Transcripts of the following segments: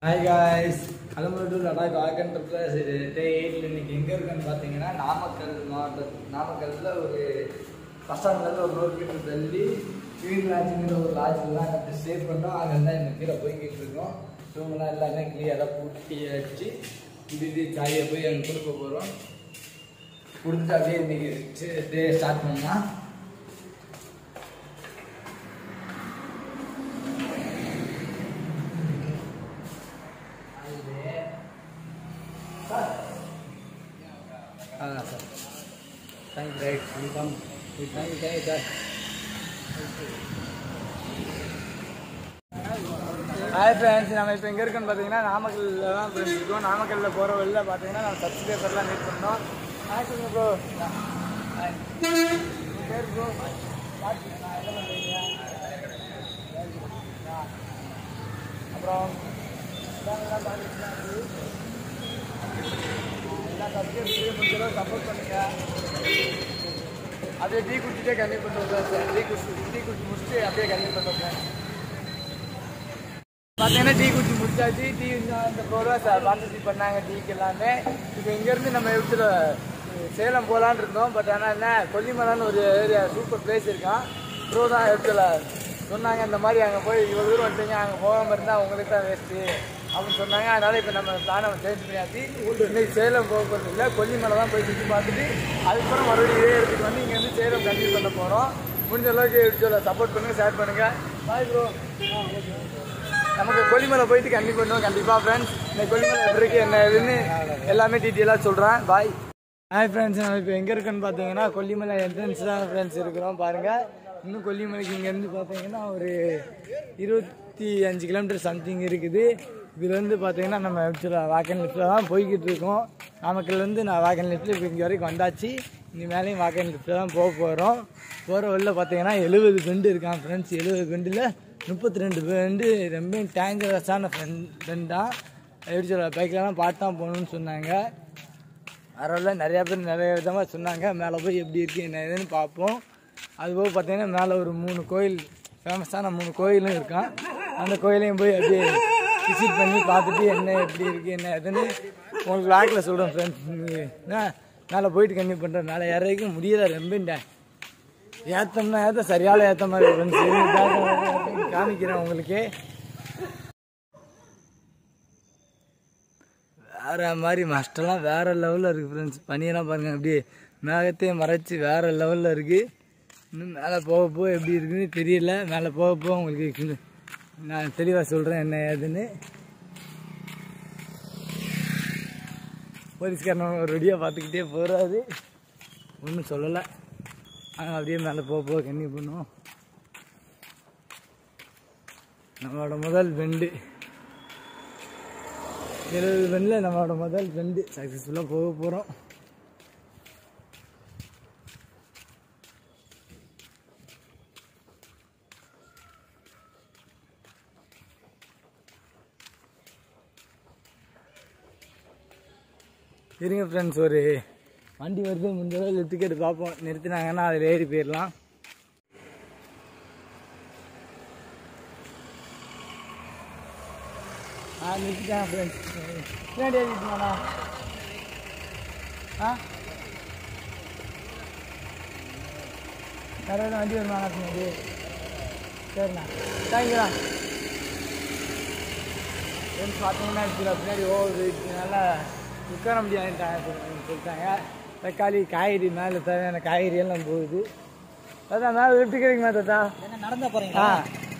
Hi guys அலமூர் to Ladakh ஆர்கன்ட்ரில் day எயிட்டில் இன்னைக்கு எங்கே இருக்குன்னு பார்த்தீங்கன்னா நாமக்கல் மாவட்டம் நாமக்கல்லில் ஒரு பஸ் ஸ்டாண்ட்லேருந்து ஒரு நூறு மீட்டர் தள்ளி கிரீன் லாட்ஜுங்கிற ஒரு லாட்ஜில் தான் அங்கே ஸ்டே பண்ணோம் அங்கே தான் இந்த கீழே போய்கிட்டு இருக்கோம் ரூம்லாம் எல்லாமே கிளியராக பூட்டி வச்சு இது சாயை போய் அங்கே கொடுக்க போகிறோம் கொடுத்துட்டு அப்படியே இன்னைக்கு டே ஸ்டார்ட் பண்ணலாம் ஆ sir thank right welcome thank thank sir hi friends நம்ம இப்போ எங்கே இருக்கோன்னு பார்த்தீங்கன்னா நாமக்கல்ல தான் ஃப்ரெண்ட்ஸ் இருக்கோம் நாமக்கல்லில் போகிற வழியில் பார்த்தீங்கன்னா நம்ம சப்ஸ்கிரைபர்லாம் மீட் பண்ணோம் ஹாய் சொல்லுங்க ப்ரோ ஹாய் பேர் ப்ரோ என்ன பண்ணுறீங்க அப்புறம் இதாங்கெல்லாம் பார்த்துருக்கீங்களா எல்லா சப்ஸ்கிரைப் முடிஞ்சளவு சப்போர்ட் பண்ணுங்க அப்படியே டீ குடிச்சிட்டே கம்மி பண்ணுறோம் சார் டீ குடிச்சு டீ குடிச்சு முடிச்சுட்டு அப்படியே கம்மி பண்ணுறோம் பார்த்தீங்கன்னா டீ குடிச்சு முடிச்சாச்சு டீ இந்த ப்ரோரா சார் பார்ட்டிசிபேட் பண்ணாங்க டீக்கு எல்லாமே இப்போ இங்கேருந்து நம்ம எடுத்துகிற சேலம் போகலான்னு இருந்தோம் பட் ஆனால் என்ன கொல்லிமலைன்னு ஒரு ஏரியா சூப்பர் பிளேஸ் இருக்கான் ப்ரோ தான் எடுத்துல சொன்னாங்க இந்த மாதிரி அங்கே போய் இவ்வளோ தூரம் வந்துட்டீங்க அங்கே போகாமல் இருந்தால் உங்களுக்கு தான் வேஸ்ட்டு அப்படின்னு சொன்னாங்க அதனால் இப்போ நம்ம பிளானை சேஞ்ச் பண்ணியாச்சு இன்னைக்கு சேலம் போக போகிறது இல்லை கொல்லிமலை தான் போய் சுற்றி பார்த்துட்டு அதுக்கப்புறம் மறுபடியும் இதே இடத்துக்கு வந்து இங்கே வந்து சேலம் கண்டினியூ பண்ண போகிறோம் முடிஞ்ச அளவுக்கு எடுத்துல சப்போர்ட் பண்ணுங்கள் ஷேர் பண்ணுங்கள் பாய் ப்ரோ நமக்கு கொல்லிமலை போயிட்டு கண்டிப்பாக பண்ணுவோம் கண்டிப்பாக ஃப்ரெண்ட்ஸ் இந்த கொல்லிமலை எப்படி இருக்கு என்ன ஏதுன்னு எல்லாமே டீட்டெயிலாக சொல்கிறேன் பாய் ஹாய் ஃப்ரெண்ட்ஸ் நம்ம இப்போ எங்கே இருக்குன்னு பார்த்தீங்கன்னா கொல்லிமலை என்ட்ரன்ஸ் தான் ஃப்ரெண்ட்ஸ் இருக்கிறோம் பாருங்கள் இன்னும் கொல்லிமலைக்கு இங்கேருந்து பார்த்தீங்கன்னா ஒரு இருபத்தி அஞ்சு கிலோமீட்டர் சம்திங் இருக்குது இதுலேருந்து பார்த்தீங்கன்னா நம்ம ஆக்சுவலாக வாக்கன் லிஃப்ட்டில் தான் போய்கிட்டு இருக்கோம் நாமக்கல்லேருந்து நான் வாக்கன் லிஃப்ட்டில் இப்போ இங்கே வரைக்கும் வந்தாச்சு இனி மேலேயும் வாக்கன் லிஃப்ட்டில் தான் போக போகிறோம் போகிற வழியில் பார்த்தீங்கன்னா எழுபது பெண்டு இருக்கான் ஃப்ரெண்ட்ஸ் எழுபது பெண்டில் முப்பத்தி ரெண்டு பெண்டு ரொம்ப டேஞ்சரஸான ஃப்ரெண்ட் தான் எப்படி சொல்ல பைக்லலாம் பார்த்து தான் போகணுன்னு சொன்னாங்க அதனால் நிறையா பேர் நிறைய விதமாக சொன்னாங்க மேலே போய் எப்படி இருக்குது என்ன ஏதுன்னு பார்ப்போம் அதுபோக பார்த்தீங்கன்னா மேலே ஒரு மூணு கோயில் ஃபேமஸான மூணு கோயிலும் இருக்கான் அந்த கோயிலையும் போய் அப்படியே விசிட் பண்ணி பார்த்துட்டு என்ன எப்படி இருக்குது என்ன ஏதுன்னு உங்களுக்கு லாக்கில் சொல்கிறேன் ஃப்ரெண்ட்ஸ் என்ன மேலே போயிட்டு கம்மி பண்ணுறேன் மேலே ஏறதுக்கு முடியல ரொம்ப ஏத்தம்னா ஏத்த சரியான ஏத்த மாதிரி ஃப்ரெண்ட்ஸ் காமிக்கிறேன் உங்களுக்கு வேற மாதிரி மஸ்டெல்லாம் வேற லெவலில் இருக்குது ஃப்ரெண்ட்ஸ் பனியெல்லாம் பாருங்க அப்படியே மேகத்தையே மறைச்சி வேற லெவலில் இருக்குது இன்னும் மேலே போக போக எப்படி இருக்குன்னு தெரியல மேலே போக போக உங்களுக்கு நான் தெளிவாக சொல்கிறேன் என்ன ஏதுன்னு போலீஸ்காரன் ஒரு ரெடியாக பார்த்துக்கிட்டே போகிறாரு ஒன்றும் சொல்லலை நாங்கள் அப்படியே மேலே போக போக கண்ணி பண்ணுவோம் நம்மளோட முதல் பெண்டு எழுபது பெண்டில் நம்மளோட முதல் பெண்டு சக்ஸஸ்ஃபுல்லாக போக போகிறோம் இருங்க ஃப்ரெண்ட்ஸ் ஒரு வண்டி வருது முடிஞ்சளவு லெஃப்ட் கேட்டு பார்ப்போம் நிறுத்தினாங்கன்னா அதில் ஏறி போயிடலாம் ஆ நிறுத்திட்டாங்க ஃப்ரெண்ட்ஸ் பின்னாடி ஏறிட்டுமாண்ணா ஆ வேறு எதுவும் வண்டி வருமாண்ணா பின்னாடி சரிண்ணா தேங்க்யூண்ணா ஃப்ரெண்ட்ஸ் பார்த்தீங்கன்னா இதில் பின்னாடி ஓவர் நல்லா உட்கார முடியாதுட்டாங்க சொல்லிட்டாங்க தக்காளி காய்கறி மேலே தேவையான காய்கறி எல்லாம் போகுது அதான் மேலே எப்படி கிடைக்குமா தாத்தா நடந்த போறீங்க ஆ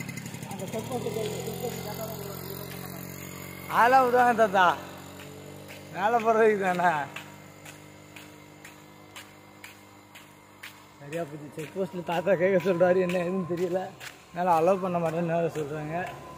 அதெல்லாம் விடுவாங்க தாத்தா மேலே போகிறதுக்கு தானே சரியா போச்சு செக் போஸ்ட்டில் தாத்தா கேட்க சொல்கிறாரு என்ன எதுவும் தெரியல மேலே அலோவ் பண்ண மாட்டேன்னு வேறு சொல்கிறாங்க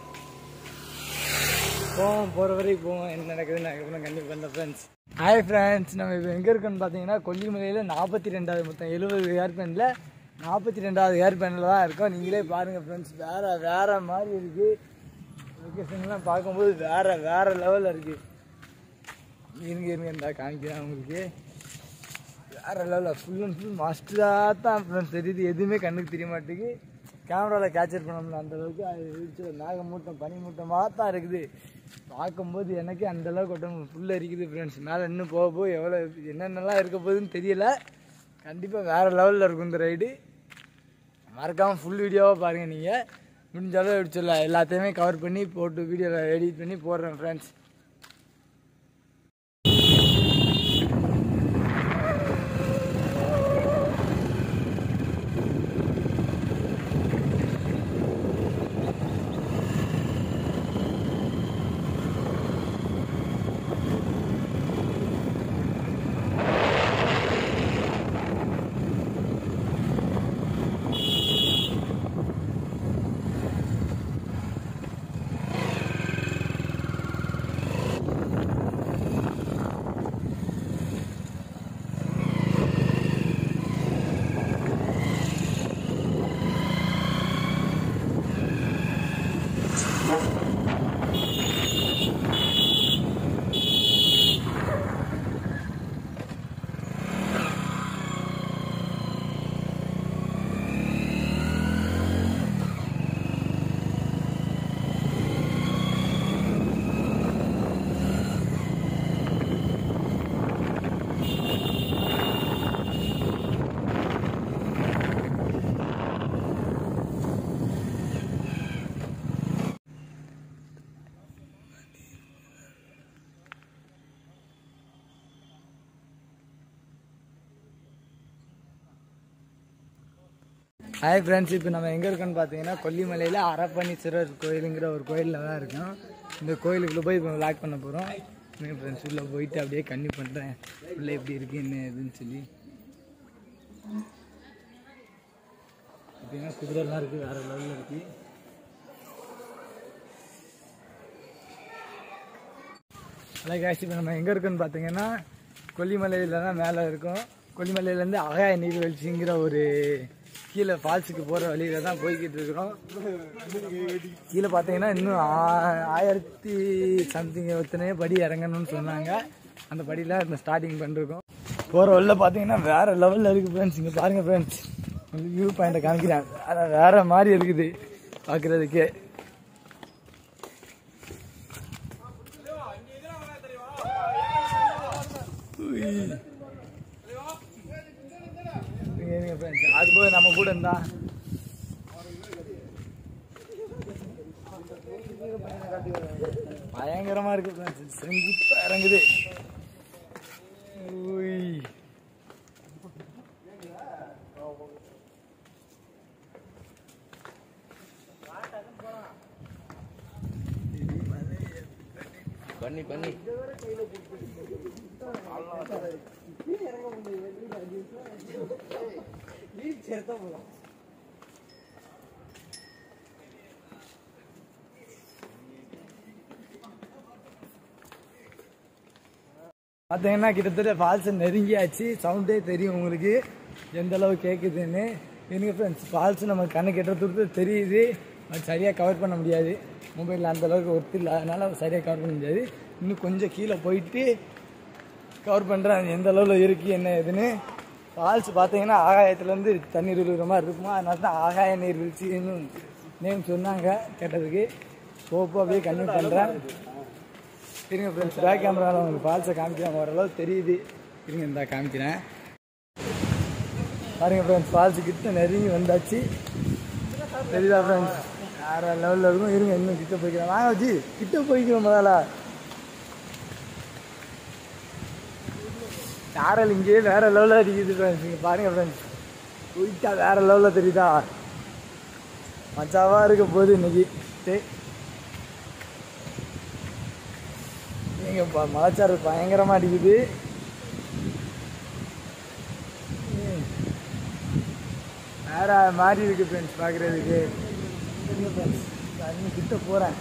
போவோம் போகிற வரைக்கும் போவோம் என்ன நடக்குதுன்னு அதுக்கப்புறம் கண்டிப்பாக பண்ண ஃப்ரெண்ட்ஸ் ஹாய் ஃப்ரெண்ட்ஸ் நம்ம இப்போ எங்கே இருக்கோன்னு பார்த்தீங்கன்னா கொல்லிமலையில் நாற்பத்தி ரெண்டாவது மொத்தம் எழுபது ஏர் பேனில் நாற்பத்தி ரெண்டாவது ஏர் பேனில் தான் இருக்கோம் நீங்களே பாருங்கள் ஃப்ரெண்ட்ஸ் வேறு வேறு மாதிரி இருக்குது லொக்கேஷன்லாம் பார்க்கும்போது வேறு வேறு லெவலில் இருக்குது இருங்க இருங்க இருந்தா காமிக்கிறேன் உங்களுக்கு வேறு லெவலில் ஃபுல் அண்ட் ஃபுல் மஸ்டாக தான் ஃப்ரெண்ட்ஸ் தெரியுது எதுவுமே கண்ணுக்கு தெரிய மாட்டேங்குது கேமராவில் கேப்சர் பண்ண முடியல அந்த அளவுக்கு அது இடிச்சு நாக மூட்டம் பனி மூட்டமாக தான் இருக்குது பார்க்கும்போது எனக்கு அந்த அளவுக்கு உடம்பு ஃபுல்லாக இருக்குது ஃப்ரெண்ட்ஸ் மேலே இன்னும் போக போக எவ்வளோ என்னென்னலாம் இருக்க போகுதுன்னு தெரியல கண்டிப்பாக வேறு லெவலில் இருக்கும் இந்த ரைடு மறக்காமல் ஃபுல் வீடியோவாக பாருங்கள் நீங்கள் முடிஞ்ச அளவு எப்படி சொல்ல எல்லாத்தையுமே கவர் பண்ணி போட்டு வீடியோவில் எடிட் பண்ணி போடுறேன் ஃப்ரெண்ட்ஸ் ஹாய் ஃப்ரெண்ட்ஸ் இப்போ நம்ம எங்கே இருக்கோம்னு பார்த்தீங்கன்னா கொல்லிமலையில் அரப்பணீஸ்வரர் கோயிலுங்கிற ஒரு கோயிலில் தான் இருக்கோம் இந்த கோயிலுக்குள்ளே போய் இப்போ லாக் பண்ண போகிறோம் ஃப்ரெண்ட்ஸ் உள்ளே போயிட்டு அப்படியே கன்னி பண்ணுறேன் உள்ளே எப்படி இருக்கு என்ன ஏதுன்னு சொல்லி பார்த்தீங்கன்னா குதிரைலாம் இருக்குது வேறு லெவலில் இருக்குது ஹலோ காஷ் இப்போ நம்ம எங்கே இருக்கோம்னு பார்த்தீங்கன்னா கொல்லிமலையில் தான் மேலே இருக்கோம் கொல்லிமலையிலேருந்து அகாய நீர்வீழ்ச்சிங்கிற ஒரு கீழே ஃபால்ஸுக்கு போகிற வழியில தான் போய்கிட்டு இருக்கிறோம் கீழே பார்த்தீங்கன்னா இன்னும் ஆ- ஆயிரத்தி சம்திங் எத்தனையோ படி இறங்கணும்னு சொன்னாங்க அந்த படியில் இப்போ ஸ்டார்டிங் பண்ணிருக்கோம் போகிற வழியில் பார்த்தீங்கன்னா வேறு லெவலில் இருக்குது ஃப்ரெண்ட்ஸ் இங்கே பாருங்கள் ஃப்ரெண்ட்ஸ் வியூ பாயிண்ட்டை காமிக்கிறேன் அதான் வேறு மாதிரி இருக்குது பார்க்குறதுக்கே இருங்க, இருங்க friends. அது போய் நம்ம கூட இருந்தா பயங்கரமா இருக்கு friends. செங்குத்தா இறங்குது உய். பண்ணி பண்ணி பார்த்தீங்கன்னா கிட்டத்தட்ட ஃபால்ஸ் நெருங்கியாச்சு சவுண்டே தெரியும் உங்களுக்கு எந்த அளவு கேட்குதுன்னு எனக்கு ஃப்ரெண்ட்ஸ் ஃபால்ஸ் நம்ம கண்ணு கெட்ட தூரத்தில் தெரியுது அது சரியாக கவர் பண்ண முடியாது மொபைலில் அந்த அளவுக்கு ஒர்த்து இல்லை அதனால சரியாக கவர் பண்ண முடியாது இன்னும் கொஞ்சம் கீழே போயிட்டு கவர் பண்ணுறேன் அது எந்த அளவில் இருக்கு என்ன ஏதுன்னு ஃபால்ஸ் பார்த்தீங்கன்னா ஆகாயத்துலேருந்து தண்ணீர் விழுகிற மாதிரி இருக்குமா அதனால தான் ஆகாய நீர் வீழ்ச்சின்னு நேம் சொன்னாங்க கேட்டதுக்கு போப்போ அப்படியே கன்யூ பண்ணுறேன் இருங்க ஃப்ரெண்ட்ஸ் பேக் கேமராவில் உங்களுக்கு ஃபால்ஸை காமிக்கிறேன் ஓரளவு தெரியுது இருங்க இந்த காமிக்கிறேன் பாருங்க ஃப்ரெண்ட்ஸ் ஃபால்ஸ் கிட்ட நெருங்கி வந்தாச்சு தெரியுதா ஃப்ரெண்ட்ஸ் வேற லெவலில் இருக்கும் இருங்க இன்னும் கிட்ட போய்க்கிறேன் வாங்க வச்சு கிட்ட போய்க்கிறோம் முதல்ல சாரல் இங்கேயே வேற லெவலில் அடிக்குது ஃப்ரெண்ட்ஸ் இங்கே பாருங்க ஃப்ரெண்ட்ஸ் போயிட்டா வேற லெவலில் தெரியுதா மச்சாவா இருக்க போகுது இன்னைக்கு சரி நீங்க ப- மலைச்சாரல் பயங்கரமா அடிக்குது ம். வேற மாதிரி இருக்கு ஃப்ரெண்ட்ஸ் பார்க்குறதுக்கு ஃப்ரெண்ட்ஸ் இன்னும் கிட்ட போகிறேன்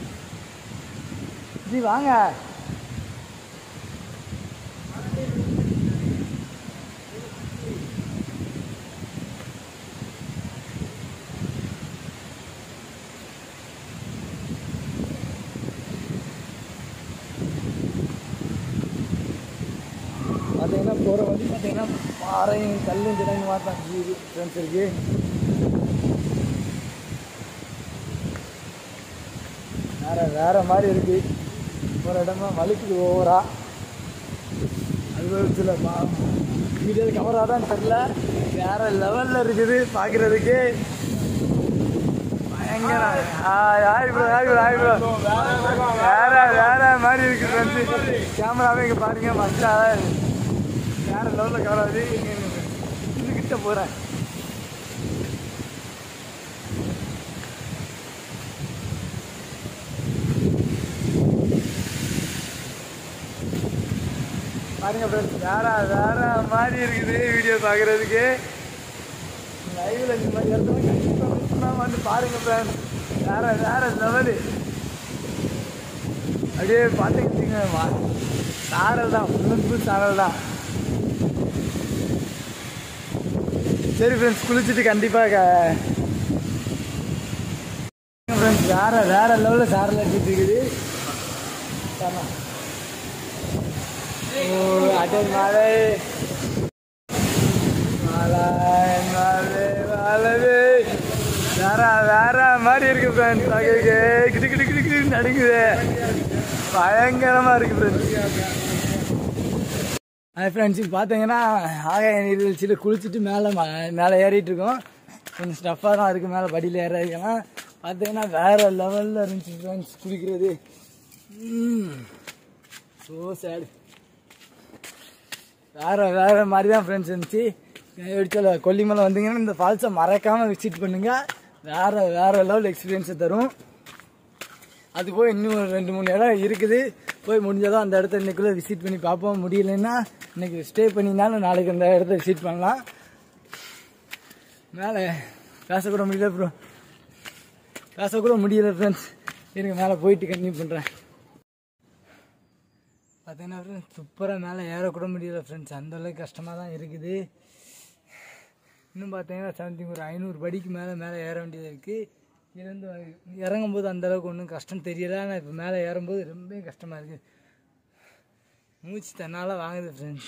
ஜி வாங்க பார்த்தீங்கன்னா போகிற வழி பார்த்தீங்கன்னா பாறையும் கல்லும் கிடங்கு மாட்டான் ஃப்ரெண்ட்ஸ் இருக்கு வேற வேற மாதிரி இருக்கு ஒரு இடமா வலிக்குது ஓவரா அனுபவிச்சுல வீடியோ கவராக தான் தெரில வேற லெவலில் இருக்குது பார்க்குறதுக்கு பயங்கர hi hi bro hi bro hi bro வேற வேற மாதிரி இருக்கு ஃப்ரெண்ட்ஸு கேமராவே இங்கே பாருங்க மஸ்டா வேற லெவலில் கவர் ஆகுது இங்கே கிட்ட போகிறேன் பாருங்க ஃப்ரெண்ட்ஸ் வேற வேற மாதிரி இருக்குது வீடியோ பார்க்குறதுக்கு லைவ்ல இந்த மாதிரி இடத்துல கண்டிப்பாக வந்து பாருங்க ஃப்ரெண்ட்ஸ் வேற வேற லெவலு அப்படியே பார்த்துக்கிட்டீங்க சாரல் தான் ஃபுல் சாரல் தான் சரி ஃப்ரெண்ட்ஸ் குளிச்சுட்டு கண்டிப்பாக ஃப்ரெண்ட்ஸ் வேற வேற லெவலில் சாரல் அடிச்சிட்டு இருக்குது சாரா ஓ அடல் மலை மலை மலை மலவே வேற வேற மாதிரி இருக்கு ஃப்ரெண்ட்ஸ் பார்க்கறதுக்கு கிட்டு கிட்டு கிட்டு கிட்டு நடுங்குது பயங்கரமா இருக்கு ஃப்ரெண்ட்ஸ் ஹாய் ஃப்ரெண்ட்ஸ் இப்போ பார்த்தீங்கன்னா ஆகாய நீர்வீழ்ச்சியில் குளிச்சுட்டு மேலே மேலே ஏறிட்டு இருக்கோம் கொஞ்சம் ஸ்டஃப்பாக தான் இருக்குது மேலே படியில் ஏறாதுக்கெல்லாம் பார்த்தீங்கன்னா வேறு லெவலில் இருந்துச்சு ஃப்ரெண்ட்ஸ் குளிக்கிறது ஸோ சேடு வேறு வேறு மாதிரி தான் ஃப்ரெண்ட்ஸ் இருந்துச்சு எடுத்துல கொல்லிமலை வந்தீங்கன்னா இந்த ஃபால்ஸை மறக்காமல் விசிட் பண்ணுங்கள் வேறு வேறு லெவல் எக்ஸ்பீரியன்ஸை தரும் அது போய் இன்னும் ஒரு ரெண்டு மூணு இடம் இருக்குது போய் முடிஞ்சதும் அந்த இடத்த இன்னைக்குள்ளே விசிட் பண்ணி பார்ப்போம் முடியலைன்னா இன்னைக்கு ஸ்டே பண்ணினாலும் நாளைக்கு அந்த இடத்த விசிட் பண்ணலாம் மேலே பேசக்கூட முடியல ப்ரோ பேசக்கூட முடியல ஃப்ரெண்ட்ஸ் இருங்க மேலே போயிட்டு கண்டினியூ பண்ணுறேன் பார்த்தீங்கன்னா ஃப்ரெண்ட்ஸ் சூப்பராக மேலே ஏறக்கூட முடியல ஃப்ரெண்ட்ஸ் அந்த அளவுக்கு கஷ்டமாக தான் இருக்குது இன்னும் பார்த்தீங்கன்னா சம்திங் ஒரு ஐநூறு படிக்கு மேலே மேலே ஏற வேண்டியது இருக்குது இருந்து இறங்கும்போது அந்த அளவுக்கு ஒன்றும் கஷ்டம் தெரியல ஆனால் இப்போ மேலே ஏறும்போது ரொம்ப கஷ்டமாக இருக்குது மூச்சு தன்னால் வாங்குது ஃப்ரெண்ட்ஸ்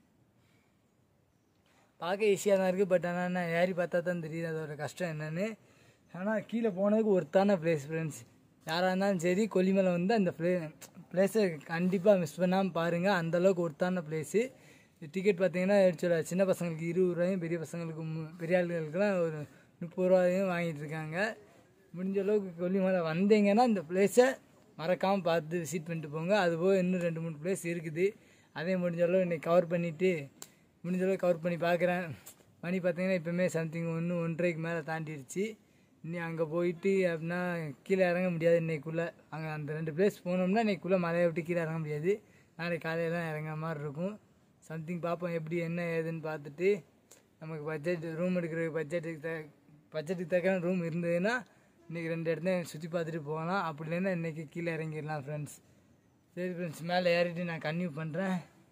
பார்க்க ஈஸியாக தான் இருக்குது பட் ஆனால் என்ன ஏறி பார்த்தா தான் தெரியுது அதோட கஷ்டம் என்னென்னு ஆனால் கீழே போனதுக்கு ஒருத்தான பிளேஸ் ஃப்ரெண்ட்ஸ் யாராக இருந்தாலும் சரி கொல்லிமலை வந்து அந்த ப்ளே பிளேஸை கண்டிப்பாக மிஸ் பண்ணாமல் பாருங்கள் அந்தளவுக்கு ஒருத்தான பிளேஸு டிக்கெட் பார்த்தீங்கன்னா சொல்ல சின்ன பசங்களுக்கு இருபது ரூபாயும் பெரிய பசங்களுக்கு மு- பெரிய ஆளுகளுக்கெல்லாம் ஒரு முப்பது ரூபாயும் வாங்கிட்டு இருக்காங்க முடிஞ்ச அளவுக்கு கொல்லிமலை வந்தீங்கன்னா இந்த பிளேஸை மறக்காமல் பார்த்து விசிட் பண்ணிட்டு போங்க அதுபோக இன்னும் ரெண்டு மூணு பிளேஸ் இருக்குது அதையும் முடிஞ்ச அளவு இன்னைக்கு கவர் பண்ணிவிட்டு முடிஞ்ச அளவு கவர் பண்ணி பார்க்குறேன் மணி பார்த்தீங்கன்னா இப்போமே சம்திங் ஒன்று ஒன்றரைக்கு மேலே தாண்டிடுச்சு இனி அங்கே போயிட்டு அப்படின்னா கீழே இறங்க முடியாது இன்னைக்குள்ளே அங்கே அந்த ரெண்டு பிளேஸ் போனோம்னா இன்னைக்குள்ளே மலையை விட்டு கீழே இறங்க முடியாது நாளைக்கு காலையில் தான் இறங்குற மாதிரி இருக்கும் சம்திங் பார்ப்போம் எப்படி என்ன ஏதுன்னு பார்த்துட்டு நமக்கு பட்ஜெட் ரூம் எடுக்கிற பட்ஜெட்டுக்கு த பட்ஜெட்டுக்கு தக்கன ரூம் இருந்ததுன்னா இன்றைக்கி ரெண்டு இடத்தையும் சுற்றி பார்த்துட்டு போகலாம் அப்படி இல்லைன்னா இன்றைக்கி கீழே இறங்கிடலாம் ஃப்ரெண்ட்ஸ் சரி ஃப்ரெண்ட்ஸ் மேலே ஏறிட்டு நான் கன்டினியூ பண்ணுறேன்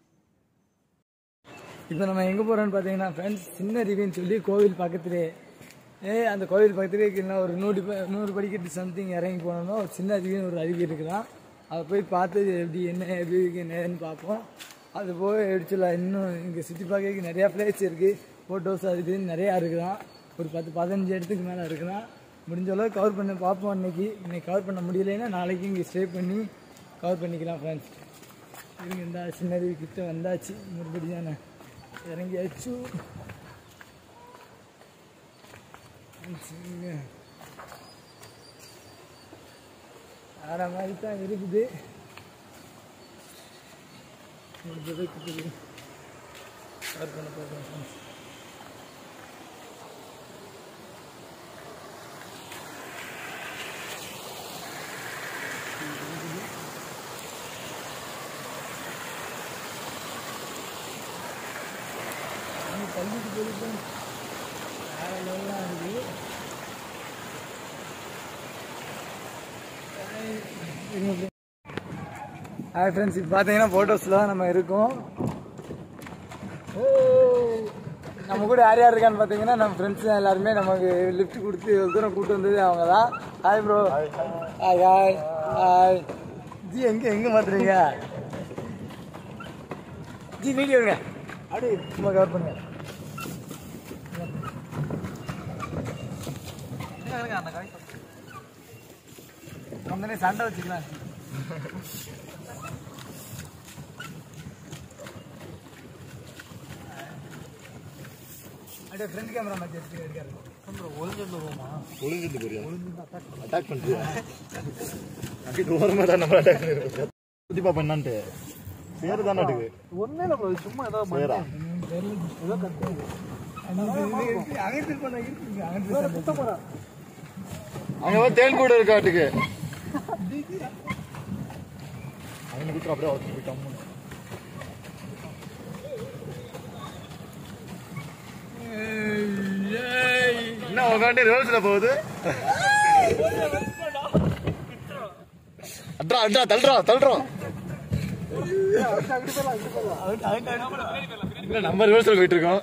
இப்போ நம்ம எங்கே போகிறோம்னு பார்த்தீங்கன்னா ஃப்ரெண்ட்ஸ் சின்ன ரிவின்னு சொல்லி கோவில் பக்கத்துலேயே ஏ அந்த கோவில் பக்கத்துலேயே இல்லைன்னா ஒரு நூறு ப நூறு படிக்கட்டு சம்திங் இறங்கி போனோம்னா ஒரு சின்ன அருவின்னு ஒரு அருவி இருக்கலாம் அதை போய் பார்த்து எப்படி என்ன எப்படி இருக்கு என்னன்னு பார்ப்போம் அது போய் எடுத்துல இன்னும் இங்கே சுற்றி பார்க்கறதுக்கு நிறையா பிளேஸ் இருக்குது ஃபோட்டோஸ் அது இதுன்னு நிறையா இருக்குதான் ஒரு பத்து பதினஞ்சு இடத்துக்கு மேலே இருக்குதான் முடிஞ்ச அளவு கவர் பண்ண பார்ப்போம் இன்னைக்கு இன்னைக்கு கவர் பண்ண முடியலைன்னா நாளைக்கு இங்கே ஸ்டே பண்ணி கவர் பண்ணிக்கலாம் ஃப்ரெண்ட்ஸ் இருங்க இந்த சின்ன அருவி கிட்ட வந்தாச்சு மறுபடியும் நான் இறங்கியாச்சு சரிங்க. வேற மாதிரி தான் இருக்குது முடிஞ்ச அளவுக்கு இது cover பண்ண போகிறேன் friends. நம்ம பள்ளிக்கு போயிட்டு வேற லெவலாம் இருக்குது ஹாய் ஃப்ரெண்ட்ஸ் இப்போ பார்த்தீங்கன்னா ஃபோட்டோஸில் தான் நம்ம இருக்கோம் ஓ நம்ம கூட யார் யார் இருக்கான்னு பார்த்தீங்கன்னா நம்ம ஃப்ரெண்ட்ஸ் எல்லாருமே நமக்கு லிஃப்ட் கொடுத்து இவ்வளவு தூரம் கூட்டு வந்தது அவங்க தான் hi bro hi hi hi ji எங்கே எங்கே மாத்துறீங்க ஜி வீடியோ எடுங்க அப்படியே சும்மா கவர் பண்ணுங்க வந்தோடனே சண்டை வச்சுக்கலாம் அப்படியே ஃப்ரண்ட் கேமரா மாதிரி எடுத்து எடுக்காரு ஒளிஞ்சிட்டு போறியா அட்டாக் பண்றியா அப்படியே ஓரமா தான் நம்ம அட்டாக் சுத்தி பாப்பா என்னன்ட்டு பேரு தான் நாட்டுக்கு ஒன்றும் இல்லை ப்ரோ சும்மா ஏதோ பேரா ஏதோ கத்து அகத்தில் பண்ண இருக்குங்க அகத்தில் சுத்த போகிறா அங்க வந்து தேன் கூட இருக்காட்டுக்கு அவங்க குத்துற அப்படியே அவருக்கு போயிட்டோம் என்ன உட்காந்து ரோல்ஸ்ல போகுது அட்ரா அட்ரா தள்ளுறா தள்ளுறோம் இல்ல நம்ம ரிவர்ஸ்ல போயிட்டு இருக்கோம்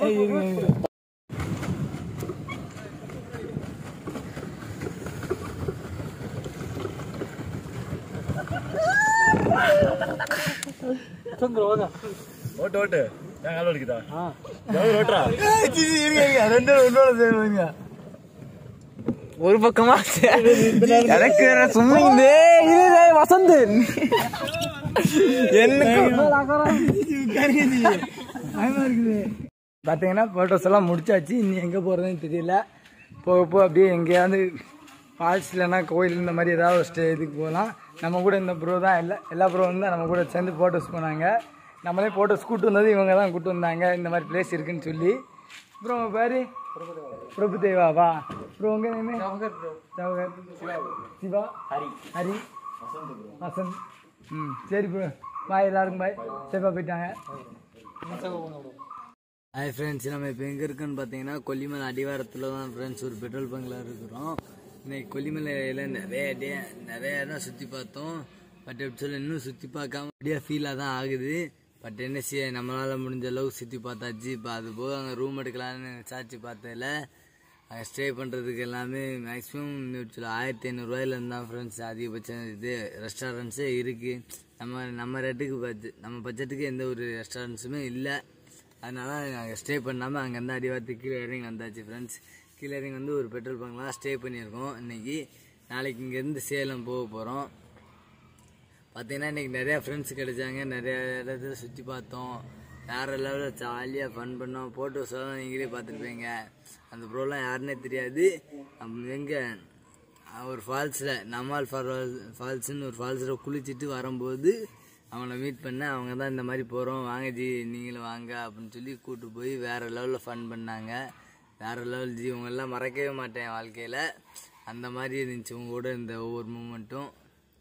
ஓட்டு ஓட்டு ஏன் கால் வலிக்குதா எவ்வளவு ஓட்டுறா ரெண்டு ஒன்னோட சேருவாங்க ஒரு பக்கமா எனக்கு வேற சும்மா இந்த இது வசந்த் பார்த்தீங்கன்னா ஃபோட்டோஸ் எல்லாம் முடிச்சாச்சு இனி எங்கே போகிறதுன்னு தெரியல போக போக அப்படியே எங்கேயாவது ஃபால்ஸ் இல்லைன்னா கோயில் இந்த மாதிரி ஏதாவது ஒரு ஸ்டே இதுக்கு போகலாம் நம்ம கூட இந்த ப்ரோ தான் இல்லை எல்லா ப்ரோ வந்து நம்ம கூட சேர்ந்து ஃபோட்டோஸ் போனாங்க நம்மளே ஃபோட்டோஸ் கூட்டு வந்தது இவங்க தான் கூட்டு வந்தாங்க இந்த மாதிரி பிளேஸ் இருக்குன்னு சொல்லி ப்ரோ உங்கள் பேர் பிரபுதேவா வா ப்ரோ உங்க நேம் ஜவஹர் சிவா ஹரி ஹரி வசந்த் ம் சரி ப்ரோ பாய் எல்லாருக்கும் பாய் சேஃபாக போயிட்டாங்க ஹாய் ஃப்ரெண்ட்ஸ் நம்ம இப்போ எங்கே இருக்குன்னு பார்த்தீங்கன்னா கொல்லிமலை அடிவாரத்தில் தான் ஃப்ரெண்ட்ஸ் ஒரு பெட்ரோல் பங்கில் இருக்கிறோம் இன்னைக்கு கொல்லிமலையில் நிறைய டே நிறைய இடம் சுற்றி பார்த்தோம் பட் எப்படி சொல்ல இன்னும் சுற்றி பார்க்காம அப்படியே ஃபீலாக தான் ஆகுது பட் என்ன செய்ய நம்மளால் முடிஞ்ச அளவுக்கு சுற்றி பார்த்தாச்சு இப்போ அது போக அங்கே ரூம் எடுக்கலான்னு விசாரிச்சு பார்த்ததில் அங்கே ஸ்டே பண்ணுறதுக்கு எல்லாமே மேக்ஸிமம் சொல்ல ஆயிரத்தி ஐநூறுரூவாயிலேருந்து தான் ஃப்ரெண்ட்ஸ் அதிகபட்சம் இது ரெஸ்டாரண்ட்ஸே இருக்குது நம்ம நம்ம ரேட்டுக்கு பட்ஜெட் நம்ம பட்ஜெட்டுக்கு எந்த ஒரு ரெஸ்டாரண்ட்ஸுமே இல்லை அதனால நாங்கள் ஸ்டே பண்ணாமல் அங்கேருந்து அடிவாரத்துக்கு கீழே இறங்கி வந்தாச்சு ஃப்ரெண்ட்ஸ் கீழே இறங்கி வந்து ஒரு பெட்ரோல் பங்க்லாம் ஸ்டே பண்ணியிருக்கோம் இன்னைக்கு நாளைக்கு இங்கேருந்து சேலம் போக போகிறோம் பார்த்தீங்கன்னா இன்றைக்கி நிறையா ஃப்ரெண்ட்ஸ் கிடைச்சாங்க நிறைய இடத்துல சுற்றி பார்த்தோம் வேறு லெவலில் ஜாலியாக ஃபன் பண்ணோம் ஃபோட்டோஸ் எல்லாம் நீங்களே பார்த்துருப்பீங்க அந்த ப்ரோலாம் யாருன்னே தெரியாது எங்கே ஒரு ஃபால்ஸில் நம்மால் ஃபால் ஃபால்ஸ்னு ஒரு ஃபால்ஸில் குளிச்சுட்டு வரும்போது அவங்கள மீட் பண்ணேன் அவங்க தான் இந்த மாதிரி போகிறோம் வாங்க ஜி நீங்களும் வாங்க அப்படின்னு சொல்லி கூப்பிட்டு போய் வேறு லெவலில் ஃபன் பண்ணாங்க வேறு லெவல் ஜி இவங்கெல்லாம் மறக்கவே மாட்டேன் வாழ்க்கையில் அந்த மாதிரி இருந்துச்சு உங்க கூட இந்த ஒவ்வொரு மூமெண்ட்டும்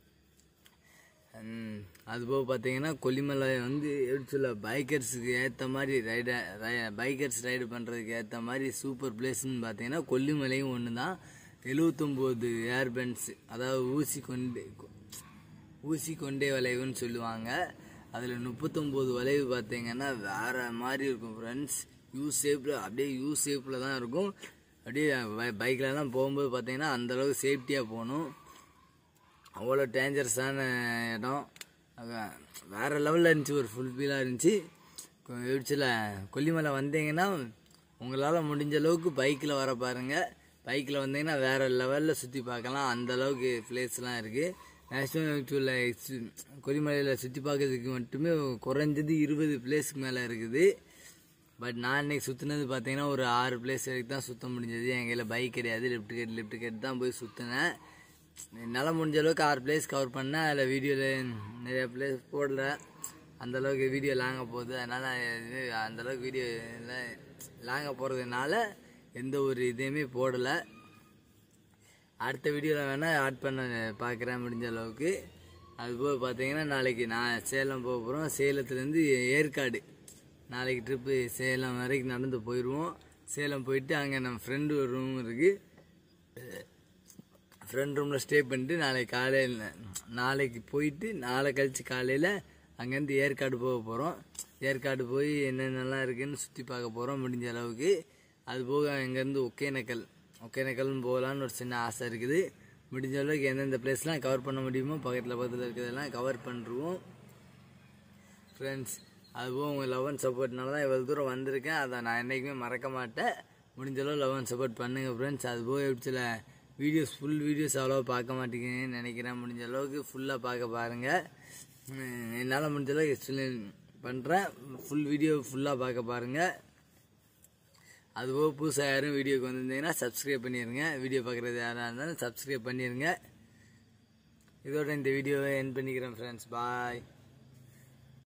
ம், அதுபோக பார்த்தீங்கன்னா கொல்லிமலை வந்து எப்படி சொல்ல பைக்கர்ஸுக்கு ஏற்ற மாதிரி ரைட பைக்கர்ஸ் ரைடு பண்ணுறதுக்கு ஏற்ற மாதிரி சூப்பர் பிளேஸ்னு பார்த்தீங்கன்னா கொல்லிமலையும் ஒன்று தான் எழுவத்தொம்போது ஏர்பென்ஸ் அதாவது ஊசி கொண்டு ஊசி கொண்டே வளைவுன்னு சொல்லுவாங்க அதில் முப்பத்தொம்போது வளைவு பார்த்தீங்கன்னா வேற மாதிரி இருக்கும் ஃப்ரெண்ட்ஸ் யூ ஷேப்பில் அப்படியே யூ ஷேப்பில் தான் இருக்கும் அப்படியே பைக்லலாம் போகும்போது பார்த்தீங்கன்னா அந்தளவுக்கு சேஃப்டியாக போகணும் அவ்வளோ டேஞ்சரஸான இடம் அதான் வேறு லெவலில் இருந்துச்சு ஒரு ஃபுல் ஃபீலாக இருந்துச்சு எப்படிச்சில் கொல்லிமலை வந்தீங்கன்னா உங்களால் முடிஞ்ச அளவுக்கு பைக்கில் வர பாருங்கள் பைக்கில் வந்தீங்கன்னா வேறு லெவலில் சுற்றி பார்க்கலாம் அந்த அளவுக்கு பிளேஸ்லாம் இருக்குது மேக்ஸிமம் ஆக்சுவலில் கொல்லிமலையில் சுற்றி பார்க்கறதுக்கு மட்டுமே குறைஞ்சது இருபது பிளேஸ்க்கு மேலே இருக்குது பட் நான் இன்னைக்கு சுற்றினது பார்த்தீங்கன்னா ஒரு ஆறு பிளேஸ் வரைக்கும் தான் சுற்ற முடிஞ்சது என் கையில் பைக் கிடையாது லெஃப்ட் கேட் லெஃப்ட் கேட் தான் போய் சுற்றினேன் என்னால் முடிஞ்ச அளவுக்கு ஆறு பிளேஸ் கவர் பண்ணேன் அதில் வீடியோவில் நிறைய பிளேஸ் போடல அந்த அளவுக்கு வீடியோ லாங்காக போகுது அதனால் இது அந்த அளவுக்கு வீடியோ லாங்காக போகிறதுனால எந்த ஒரு இதையுமே போடலை அடுத்த வீடியோவில் வேணால் ஆட் பண்ண பார்க்குறேன் முடிஞ்ச அளவுக்கு அதுபோக பார்த்தீங்கன்னா நாளைக்கு நான் சேலம் போக போகிறோம் சேலத்துலேருந்து ஏற்காடு நாளைக்கு ட்ரிப்பு சேலம் வரைக்கும் நடந்து போயிடுவோம் சேலம் போயிட்டு அங்கே நம்ம ஃப்ரெண்டு ஒரு ரூம் இருக்குது ஃப்ரெண்ட் ரூமில் ஸ்டே பண்ணிட்டு நாளைக்கு காலையில் நாளைக்கு போயிட்டு நாளை கழிச்சு காலையில் அங்கேருந்து ஏற்காடு போக போகிறோம் ஏற்காடு போய் என்னென்னலாம் இருக்குன்னு சுற்றி பார்க்க போகிறோம் முடிஞ்ச அளவுக்கு அது போக அங்கேருந்து ஒகேனக்கல் ஒகேனக்கல்னு போகலான்னு ஒரு சின்ன ஆசை இருக்குது முடிஞ்ச அளவுக்கு எந்தெந்த பிளேஸ்லாம் கவர் பண்ண முடியுமோ பக்கத்தில் பக்கத்தில் இருக்கிறதெல்லாம் கவர் பண்ணிருவோம் ஃப்ரெண்ட்ஸ் அதுபோக உங்கள் லவ் அண்ட் சப்போர்ட்னால தான் இவ்வளோ தூரம் வந்திருக்கேன் அதை நான் என்றைக்குமே மறக்க மாட்டேன் முடிஞ்ச அளவு லவ் அண்ட் சப்போர்ட் பண்ணுங்கள் ஃப்ரெண்ட்ஸ் அதுபோக எப்படி சில வீடியோஸ் ஃபுல் வீடியோஸ் அவ்வளோவா பார்க்க மாட்டேங்கிறேன்னு நினைக்கிறேன் முடிஞ்ச அளவுக்கு ஃபுல்லாக பார்க்க பாருங்கள் என்னால் முடிஞ்ச அளவுக்கு எக்ஸ்பிளைன் பண்ணுறேன் ஃபுல் வீடியோ ஃபுல்லாக பார்க்க பாருங்கள் அதுபோக புதுசாக யாரும் வீடியோக்கு வந்திருந்தீங்கன்னா சப்ஸ்கிரைப் பண்ணிடுங்க வீடியோ பார்க்குறது யாராக இருந்தாலும் சப்ஸ்கிரைப் பண்ணிடுங்க இதோட இந்த வீடியோவை என் பண்ணிக்கிறேன் ஃப்ரெண்ட்ஸ் பாய்